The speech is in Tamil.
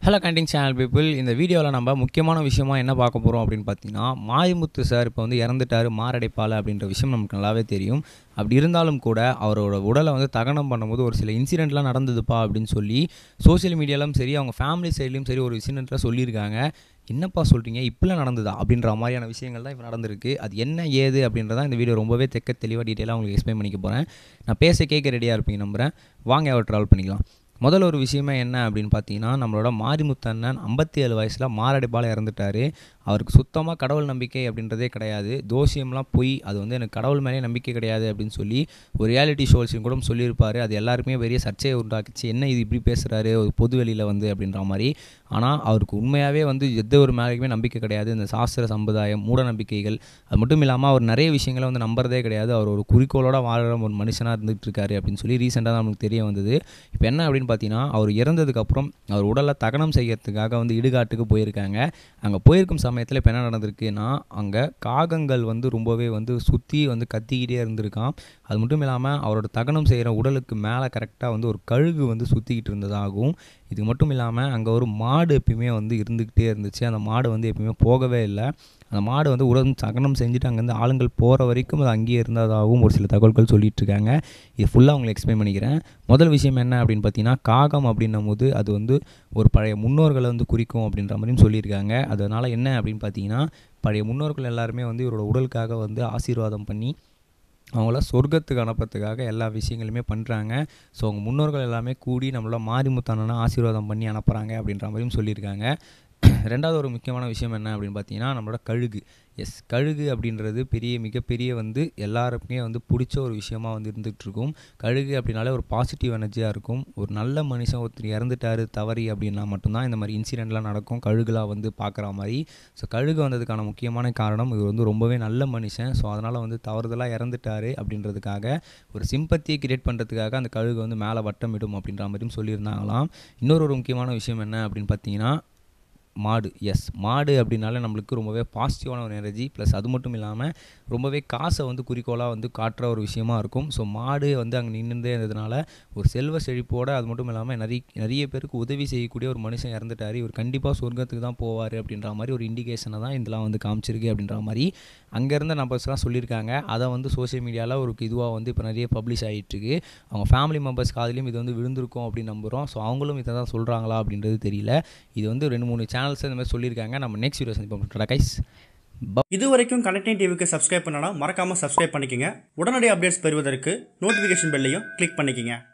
ஹலோ கண்டிங் சேனல் பீப்புள் இந்த வீடியோவில் நம்ம முக்கியமான விஷயமா என்ன பார்க்க போகிறோம் அப்படின்னு பார்த்தீங்கன்னா மாரிமுத்து சார் இப்போ வந்து இறந்துட்டார் மாரடைப்பால் அப்படின்ற விஷயம் நமக்கு நல்லாவே தெரியும் அப்படி இருந்தாலும் கூட அவரோட உடலை வந்து தகனம் பண்ணும்போது ஒரு சில இன்சிடெண்ட்லாம் நடந்ததுப்பா அப்படின்னு சொல்லி சோஷியல் மீடியாலும் சரி அவங்க ஃபேமிலி சைட்லேயும் சரி ஒரு இன்சிடெண்ட்டில் சொல்லியிருக்காங்க என்னப்பா சொல்கிறீங்க இப்படிலாம் நடந்ததா அப்படின்ற மாதிரியான விஷயங்கள் தான் இப்போ நடந்திருக்கு அது என்ன ஏது அப்படின்றத இந்த வீடியோ ரொம்பவே தெக்க தெளிவாக டீட்டெயிலாக உங்களுக்கு எக்ஸ்பிளைன் பண்ணிக்க போகிறேன் நான் பேச கேட்க ரெடியாக இருப்பீங்க நம்புகிறேன் வாங்க அவர் ட்ராவல் பண்ணிக்கலாம் முதல்ல ஒரு விஷயமே என்ன அப்படின்னு பார்த்தீங்கன்னா நம்மளோட மாரிமுத்தண்ணன் ஐம்பத்தி ஏழு வயசில் மாரடைப்பால் இறந்துட்டார் அவருக்கு சுத்தமாக கடவுள் நம்பிக்கை அப்படின்றதே கிடையாது தோஷியம்லாம் பொய் அது வந்து எனக்கு கடவுள் மேலே நம்பிக்கை கிடையாது அப்படின்னு சொல்லி ஒரு ரியாலிட்டி ஷோஸையும் கூட சொல்லியிருப்பார் அது எல்லாருக்குமே பெரிய சர்ச்சையை உண்டாக்குச்சு என்ன இது இப்படி பேசுகிறாரு ஒரு பொது வெளியில் வந்து அப்படின்ற மாதிரி ஆனால் அவருக்கு உண்மையாகவே வந்து எந்த ஒரு மேலேயுமே நம்பிக்கை கிடையாது இந்த சாஸ்திர சம்பிரதாயம் மூட நம்பிக்கைகள் அது மட்டும் இல்லாமல் அவர் நிறைய விஷயங்களை வந்து நம்புறதே கிடையாது அவர் ஒரு குறிக்கோளோட வாழ்கிற ஒரு மனுஷனாக இருந்துகிட்டு இருக்காரு அப்படின்னு சொல்லி ரீசெண்டாக தான் நமக்கு தெரிய வந்தது இப்போ என்ன அப்படின்னு பார்த்தீங்கன்னா அவர் இறந்ததுக்கப்புறம் அவர் உடலை தகனம் செய்யறதுக்காக வந்து இடுகாட்டுக்கு போயிருக்காங்க அங்கே போயிருக்கும் சமயத்தில் இப்போ என்ன நடந்திருக்குன்னா அங்கே காகங்கள் வந்து ரொம்பவே வந்து சுற்றி வந்து கத்திக்கிட்டே இருந்திருக்கான் அது மட்டும் இல்லாமல் அவரோட தகனம் செய்கிற உடலுக்கு மேலே கரெக்டாக வந்து ஒரு கழுகு வந்து சுற்றிக்கிட்டு இருந்ததாகவும் இது மட்டும் இல்லாமல் அங்கே ஒரு மாடு எப்பயுமே வந்து இருந்துக்கிட்டே இருந்துச்சு அந்த மாடு வந்து எப்பயுமே போகவே இல்லை அந்த மாடு வந்து உடல் தகனம் செஞ்சுட்டு அங்கேருந்து ஆளுங்கள் போகிற வரைக்கும் அது அங்கேயே இருந்ததாகவும் ஒரு சில தகவல்கள் சொல்லிட்டு இருக்காங்க இது ஃபுல்லாக உங்களுக்கு எக்ஸ்பிளைன் பண்ணிக்கிறேன் முதல் விஷயம் என்ன அப்படின்னு பார்த்தீங்கன்னா காகம் அப்படின்னும் போது அது வந்து ஒரு பழைய முன்னோர்களை வந்து குறிக்கும் அப்படின்ற மாதிரியும் சொல்லியிருக்காங்க அதனால் என்ன அப்படின்னு பார்த்தீங்கன்னா பழைய முன்னோர்கள் எல்லாருமே வந்து இவரோட உடலுக்காக வந்து ஆசீர்வாதம் பண்ணி அவங்கள சொர்க்கத்துக்கு அனுப்புறதுக்காக எல்லா விஷயங்களுமே பண்ணுறாங்க ஸோ அவங்க முன்னோர்கள் எல்லாமே கூடி நம்மள மாரிமுத்தானனா ஆசீர்வாதம் பண்ணி அனுப்புகிறாங்க அப்படின்ற மாதிரியும் சொல்லியிருக்காங்க ரெண்டாவது ஒரு முக்கியமான விஷயம் என்ன அப்படின்னு பார்த்தீங்கன்னா நம்மளோட கழுகு எஸ் கழுகு அப்படின்றது பெரிய மிகப்பெரிய வந்து எல்லாருக்குமே வந்து பிடிச்ச ஒரு விஷயமா வந்து இருந்துகிட்டு இருக்கும் கழுகு அப்படின்னாலே ஒரு பாசிட்டிவ் எனர்ஜியாக இருக்கும் ஒரு நல்ல மனுஷன் ஒருத்தர் இறந்துட்டாரு தவறி அப்படின்னா மட்டும்தான் இந்த மாதிரி இன்சிடெண்ட்லாம் நடக்கும் கழுகுலாம் வந்து பார்க்குற மாதிரி ஸோ கழுகு வந்ததுக்கான முக்கியமான காரணம் இவர் வந்து ரொம்பவே நல்ல மனுஷன் ஸோ அதனால் வந்து தவறுதலாக இறந்துட்டாரு அப்படின்றதுக்காக ஒரு சிம்பத்தியை கிரியேட் பண்ணுறதுக்காக அந்த கழுகு வந்து மேலே வட்டமிடும் அப்படின்ற மாதிரியும் சொல்லியிருந்தாங்களாம் இன்னொரு ஒரு முக்கியமான விஷயம் என்ன அப்படின்னு பார்த்தீங்கன்னா மாடு எஸ் மாடு அப்படின்னாலே நம்மளுக்கு ரொம்பவே பாசிட்டிவான ஒரு எனர்ஜி ப்ளஸ் அது மட்டும் இல்லாமல் ரொம்பவே காசை வந்து குறிக்கோளாக வந்து காட்டுற ஒரு விஷயமா இருக்கும் ஸோ மாடு வந்து அங்கே நின்றுதே இருந்ததுனால ஒரு செல்வ செழிப்போட அது மட்டும் இல்லாமல் நிறைய நிறைய பேருக்கு உதவி செய்யக்கூடிய ஒரு மனுஷன் இறந்துட்டார் இவர் கண்டிப்பாக சொர்க்கத்துக்கு தான் போவார் அப்படின்ற மாதிரி ஒரு இண்டிகேஷனை தான் இதெல்லாம் வந்து காமிச்சிருக்கு அப்படின்ற மாதிரி அங்கேருந்த நம்பர்ஸ்லாம் சொல்லியிருக்காங்க அதை வந்து சோஷியல் மீடியாவில் ஒரு இதுவாக வந்து இப்போ நிறைய பப்ளிஷ் ஆகிட்டுருக்கு அவங்க ஃபேமிலி மெம்பர்ஸ் காதிலையும் இது வந்து விழுந்திருக்கும் அப்படின்னு நம்புகிறோம் ஸோ அவங்களும் இதை தான் சொல்கிறாங்களா அப்படின்றது தெரியல இது வந்து ரெண்டு மூணு சேனல்ஸ் இந்த மாதிரி சொல்லியிருக்காங்க நம்ம நெக்ஸ்ட் வீடியோ சந்திப்போம் கைஸ் இது வரைக்கும் கனெக்டிங் டிவிக்கு சப்ஸ்கிரைப் பண்ணனா மறக்காம சப்ஸ்கிரைப் பண்ணிக்கங்க உடனடி அப்டேட்ஸ் பெறுவதற்கு நோட்டிஃபிகேஷன் பெல்லையும் கிளிக் பண்ணிக்கங்க